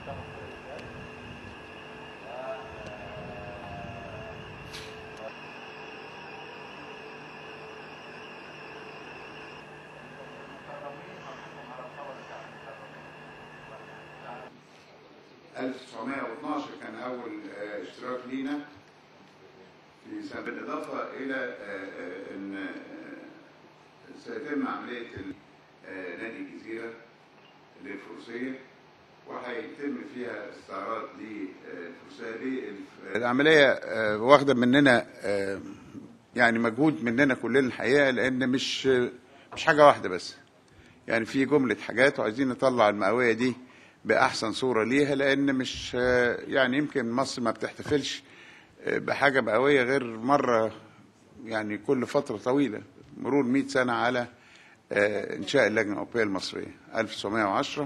1912 كان أول آه، اشتراك لينا في سنة بالإضافة إلى آه، آه، أن آه، سيتم عملية ال- آه، نادي الجزيرة للفروسية وهيتم فيها استعراض للفروسية العملية آه، واخدة مننا آه، يعني مجهود مننا كلنا الحقيقة لأن مش مش حاجة واحدة بس يعني في جملة حاجات وعايزين نطلع المئوية دي بأحسن صورة ليها لأن مش آه، يعني يمكن مصر ما بتحتفلش آه، بحاجة مئوية غير مرة يعني كل فترة طويلة مرور 100 سنة على آه، إنشاء اللجنة الأوروبية المصرية 1910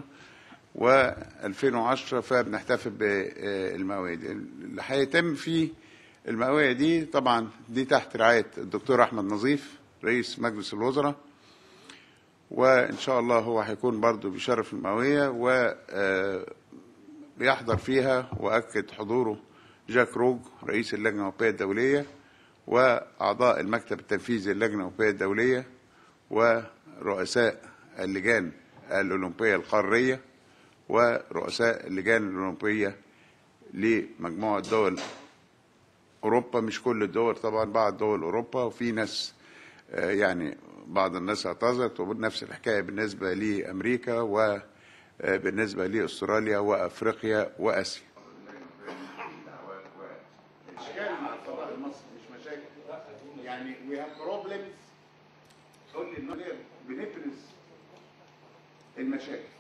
و2010 فبنحتفل بالمئوية دي اللي هيتم في المئوية دي طبعا دي تحت رعاية الدكتور أحمد نظيف رئيس مجلس الوزراء وإن شاء الله هو هيكون برضو بيشرف المئوية و آه، بيحضر فيها وأكد حضوره جاك روج رئيس اللجنة الأوروبية الدولية وأعضاء المكتب التنفيذي للجنة الأوروبية الدولية ورؤساء اللجان الأولمبية القارية ورؤساء اللجان الأولمبية لمجموعة دول أوروبا مش كل الدول طبعا بعض دول أوروبا وفي ناس آه، يعني بعض الناس اعتذرت ونفس الحكاية بالنسبة لأمريكا وبالنسبة لأستراليا وأفريقيا وآسيا اشكال مع الفضاء المصري مش مشاكل يعني we have problems only بنبرز المشاكل